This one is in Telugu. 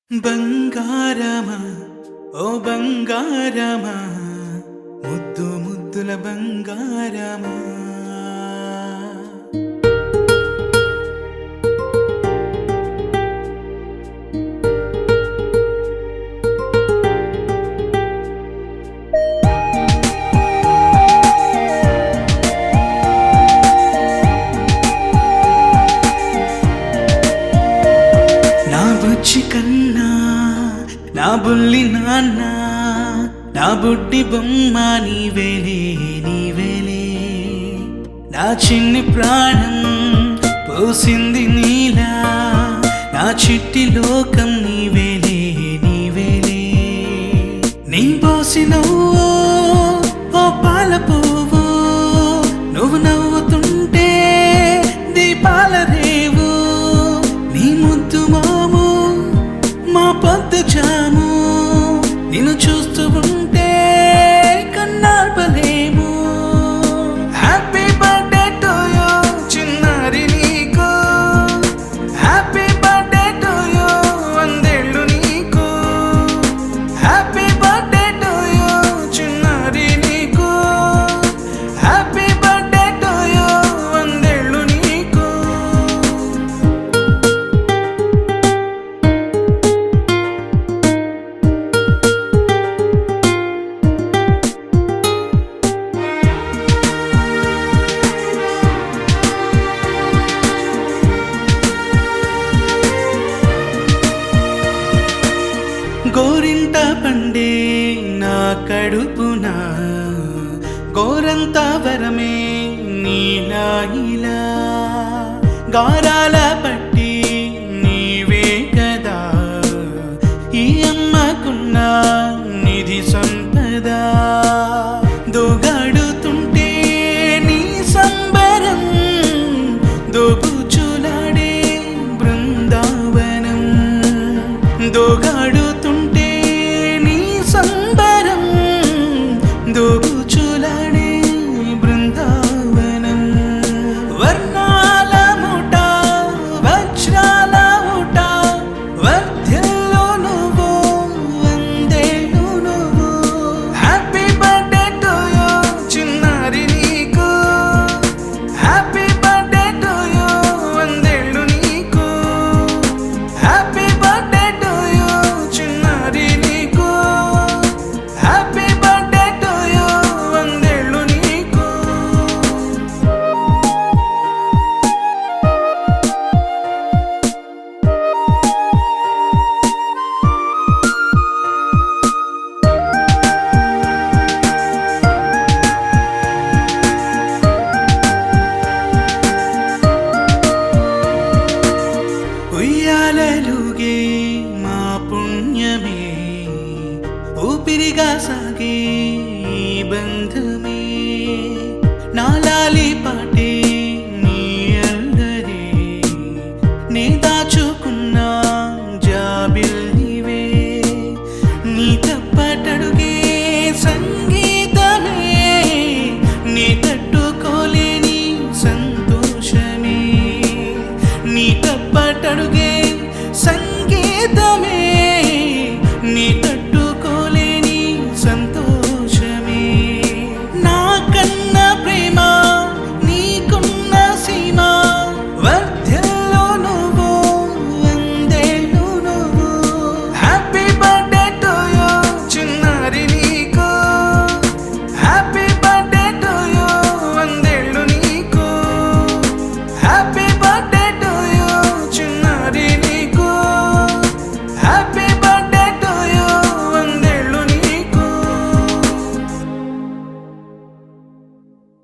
బంగారమా ఓ బంగారమా ముద్దు ముద్దుల బంగారమా నా బుజ్జి కన్నా నా బుల్లి నాన్న నా బుడ్డి బొమ్మ నీవేలే నీవేలే నా చిన్ని ప్రాణం పోసింది నీలా నా చిట్టి లోకం నీవేలే నీవేలే నీ పోసినవో ఓ పాల పువ్వు నువ్వు నవ్వుతుంటే దీపాల రేవు నీ ముద్దు మాము మా పొద్దు జాము నిన్ను చూస్తూ ఉంటే కన్నార్పలేము హ్యాపీ బర్త్డే టు యూ చిన్నారి నీకు హ్యాపీ బర్త్డే టు యూ వందేళ్ళు నీకు హ్యాపీ బర్త్డే టు యూ చిన్నారి నీకు హ్యాపీ బర్త్డే టు యూ వందేళ్ళు నీకు గోరింట పండే నా కడుపున గోరంత వరమే నీలా ఇలా గారాల పట్టి నీవే కదా ఈ అమ్మకున్న నిధి సంపద దోగాడుతుంటే నీ సంబరం దోబుచులాడే బృందావనం దోగాడుతుంటే నీ సంబరం దోబుచులాడే బృందావనం వర్ణాల ముఠ వజ్రాల ఊట వర్ధిల్లు నువ్వు వందేళ్ళు నువ్వు హ్యాపీ బర్త్డే టు యూ చిన్నారి నీకు హ్యాపీ బర్త్డే టు యూ వందేళ్ళు నీకు హ్యాపీ బర్త్డే టు యూ చిన్నారి నీకు హ్యాపీ బర్త్డే టు యూ వందేళ్ళు నీకు ఉయ్యాలలుగే మా పుణ్యమే ఊపిరిగా సాగే